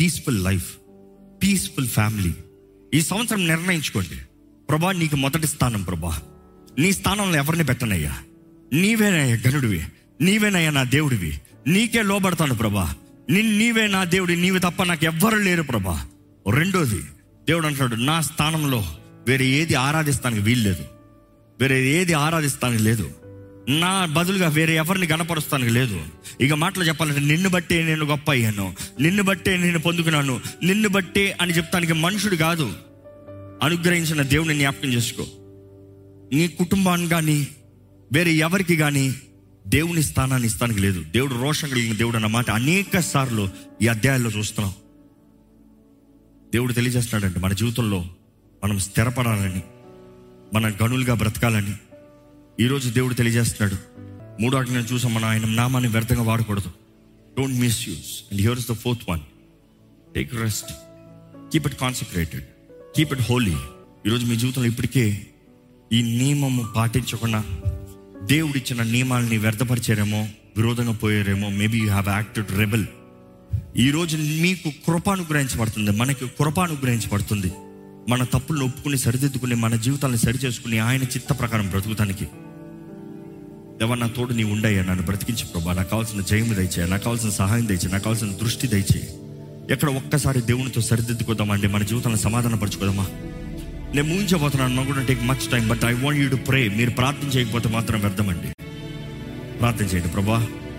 peaceful life peaceful family ఈ సంవత్సరం నిర్ణయించుకోండి ప్రభా నీకు మొదటి స్థానం ప్రభా నీ స్థానంలో ఎవరిని పెట్టనయ్యా నీవేనయ్యా గనుడివి నీవేనయ్యా నా దేవుడివి నీకే లోబడతాను ప్రభా నీ నీవే నా దేవుడి నీవి తప్ప నాకు ఎవ్వరు లేరు ప్రభా రెండోది దేవుడు అంటున్నాడు నా స్థానంలో వేరే ఏది ఆరాధిస్తానికి వీల్లేదు వేరే ఏది ఆరాధిస్తానికి లేదు నా బదులుగా వేరే ఎవరిని గణపరుస్తానికి లేదు ఇక మాటలు చెప్పాలంటే నిన్ను బట్టే నేను గొప్ప అయ్యాను నిన్ను బట్టే నేను పొందుకున్నాను నిన్ను బట్టే అని చెప్తానికి మనుషుడు కాదు అనుగ్రహించిన దేవుని జ్ఞాపకం చేసుకో నీ కుటుంబాన్ని కానీ వేరే ఎవరికి కానీ దేవుని స్థానాన్ని ఇస్తానికి లేదు దేవుడు రోషం కలిగిన దేవుడు అన్న మాట అనేక సార్లు ఈ అధ్యాయాల్లో చూస్తున్నాం దేవుడు తెలియజేస్తున్నాడంటే మన జీవితంలో మనం స్థిరపడాలని మన గనులుగా బ్రతకాలని ఈరోజు దేవుడు తెలియజేస్తున్నాడు మూడో ఆజ్ఞను చూసాం మనం ఆయన నామాన్ని వ్యర్థంగా వాడకూడదు don't misuse and here is the fourth one take rest keep it concentrated keep it holy ఈరోజు మీ జీవితంలో ఇప్పటికే ఈ నియమము పాటించకుండా దేవుడిచ్చిన నియమాలని వ్యర్థపరిచారేమో విరోధంగా పోయారేమో maybe you have acted rebel ఈరోజు మీకు కృప అనుగ్రహించబడుతుంది మనకి కృప అనుగ్రహించబడుతుంది మన తప్పులను ఒప్పుకుని సరిదిద్దుకుని మన జీవితాలను సరి చేసుకుని ఆయన చిత్త ప్రకారం బ్రతుకుతానికి దేవా నా తోడు నీ ఉండయ్యా నన్ను బ్రతికించి ప్రభా నాకు కావాల్సిన జయము దయచేయ నాకు కావాల్సిన సహాయం దయచేయి నాకు కావాల్సిన దృష్టి దయచేయి ఎక్కడ ఒక్కసారి దేవునితో సరిదిద్దుకోదామండి మన జీవితాలను సమాధాన పరచుకోదామా నేను ముగించబోతున్నాను నాకు కూడా take much time but I want you to pray మీరు ప్రార్థన చేయకపోతే మాత్రం వ్యర్థమండి ప్రార్థన చేయండి ప్రభా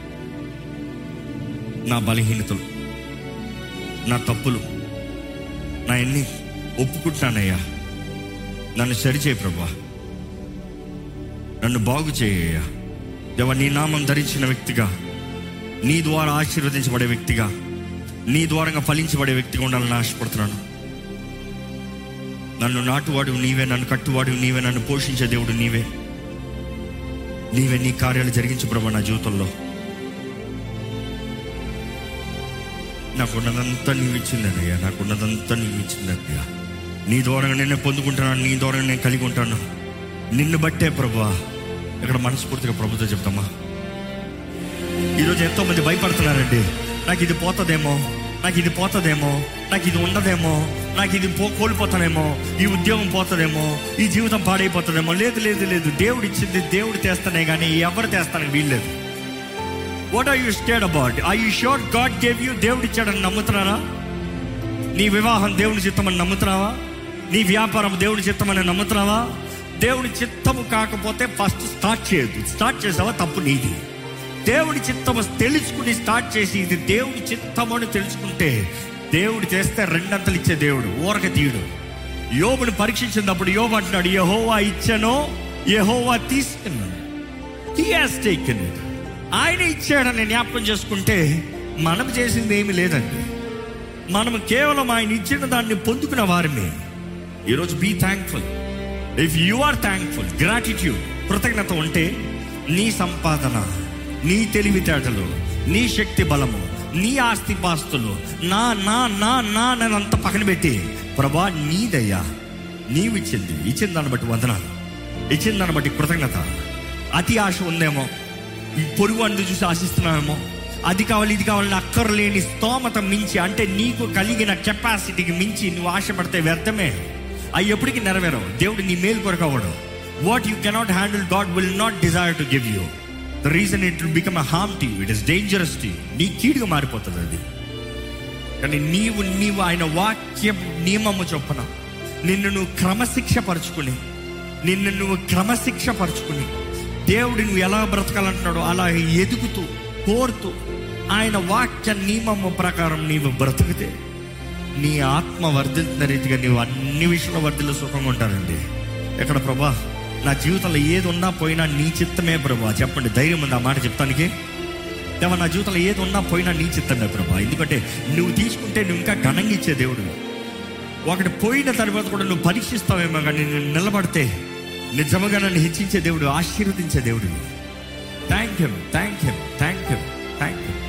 నా బలహీనతలు నా తప్పులు నా ఎన్ని ఒప్పుకుంటున్నానయ్యా నన్ను సరిచేయి ప్రభా నన్ను బాగు చేయ్యా దేవ నీ నామం ధరించిన వ్యక్తిగా నీ ద్వారా ఆశీర్వదించబడే వ్యక్తిగా నీ ద్వారంగా ఫలించబడే వ్యక్తిగా ఉండాలని ఆశపడుతున్నాను నన్ను నాటువాడు నీవే నన్ను కట్టువాడు నీవే నన్ను పోషించే దేవుడు నీవే నీవే నీ కార్యాలు జరిగించు ప్రభా నా జీవితంలో నాకున్నదంతా నీవు ఇచ్చిందనయ్యా నాకున్నదంతా నీవు ఇచ్చిందయ్యా నీ ద్వారా నేను పొందుకుంటాను నీ ద్వారా నేను కలిగి ఉంటాను నిన్ను బట్టే ప్రభా ఇక్కడ మనస్ఫూర్తిగా ప్రభుత్వం చెప్తామా ఈరోజు ఎంతో మంది భయపడుతున్నారండి నాకు ఇది పోతుందేమో నాకు ఇది పోతుందేమో నాకు ఇది ఉండదేమో నాకు ఇది పో కోల్పోతానేమో ఈ ఉద్యోగం పోతుందేమో ఈ జీవితం పాడైపోతుందేమో లేదు లేదు లేదు దేవుడు ఇచ్చింది దేవుడు తెస్తానే కానీ ఎవరు తెస్తానని వీల్లేదు what are you stayed about I you sure God gave you దేవుడు ఇచ్చాడని నమ్ముతున్నారా నీ వివాహం దేవుని చిత్తమని నమ్ముతున్నావా నీ వ్యాపారం దేవుని చిత్తమని నమ్ముతున్నావా దేవుని చిత్తము కాకపోతే ఫస్ట్ స్టార్ట్ చేయొద్దు స్టార్ట్ చేసావా తప్పు నీది దేవుడి చిత్తము తెలుసుకుని స్టార్ట్ చేసి ఇది దేవుడి చిత్తము అని తెలుసుకుంటే దేవుడు చేస్తే రెండంతలు ఇచ్చే దేవుడు ఊరక తీయుడు యోబుని పరీక్షించినప్పుడు యోబు అంటున్నాడు యహోవా ఇచ్చనో యహోవా తీసుకున్నాడు హీ హాస్ టేకెన్ ఇట్ ఆయన ఇచ్చాడని జ్ఞాపకం చేసుకుంటే మనం చేసింది ఏమీ లేదండి మనం కేవలం ఆయన ఇచ్చిన దాన్ని పొందుకున్న వారిని ఈరోజు be thankful if you are thankful gratitude కృతజ్ఞత ఉంటే నీ సంపాదన నీ తెలివితేటలు నీ శక్తి బలము నీ ఆస్తిపాస్తులు నా నా నా నా అంత పక్కన పెట్టి ప్రభా నీదయ్యా నీవు ఇచ్చింది ఇచ్చిన దాన్ని బట్టి వందనాలు ఇచ్చిన దాన్ని బట్టి కృతజ్ఞత అతి ఆశ ఉందేమో ఈ పొరుగు అందు చూసి ఆశిస్తున్నామేమో అది కావాలి ఇది కావాలని అక్కర్లేని స్తోమత మించి అంటే నీకు కలిగిన కెపాసిటీకి మించి నువ్వు ఆశపడితే వ్యర్థమే అవి ఎప్పటికీ నెరవేరవు దేవుడు నీ మేలు కొరకు అవ్వడు what you cannot handle God will not desire to give you the reason it will become a harm to you it is dangerous to you నీ కీడుగా మారిపోతుంది అది కానీ నీవు నీవు ఆయన వాక్య నియమము చొప్పున నిన్ను నువ్వు క్రమశిక్ష పరుచుకుని నిన్ను నువ్వు క్రమశిక్ష పరుచుకుని దేవుడు నువ్వు ఎలా బ్రతకాలంటున్నాడో అలా ఎదుగుతూ కోరుతూ ఆయన వాక్య నియమము ప్రకారం నీవు బ్రతికితే నీ ఆత్మ వర్ధిల్తున్న రీతిగా నీవు అన్ని విషయంలో వర్ధిల్లు సుఖంగా ఉంటానండి ఎక్కడ ప్రభా నా జీవితంలో ఏది ఉన్నా పోయినా నీ చిత్తమే ప్రభా చెప్పండి ధైర్యం ఉంది ఆ మాట చెప్తానికి దేవా నా జీవితంలో ఏది ఉన్నా పోయినా నీ చిత్తమే ప్రభా ఎందుకంటే నువ్వు తీసుకుంటే నువ్వు ఇంకా ఘనంగా ఇచ్చే దేవుడు ఒకటి పోయిన తర్వాత కూడా నువ్వు పరీక్షిస్తావేమో కానీ నేను నిలబడితే నిజముగా నన్ను హెచ్చించే దేవుడు ఆశీర్వదించే దేవుడు thank you thank you thank you thank you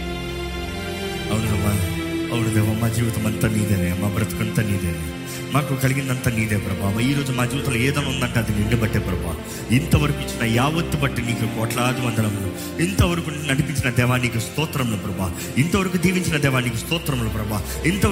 అవునమ్మా అవును దేవా మా జీవితం అంతా నీదేనే మా బ్రతుకంతా నీదేనే మాకు కలిగిందంతా నీదే ప్రభా ఈ రోజు మా జీవితంలో ఏదైనా ఉందంటే అది నిన్ను బట్టే ప్రభా ఇంతవరకు ఇచ్చిన యావత్తు బట్టి నీకు కోట్లాది వందనములు ఇంతవరకు నడిపించిన దేవా నీకు స్తోత్రములు ప్రభా ఇంతవరకు దీవించిన దేవా నీకు స్తోత్రములు ప్రభా ఇంతవరకు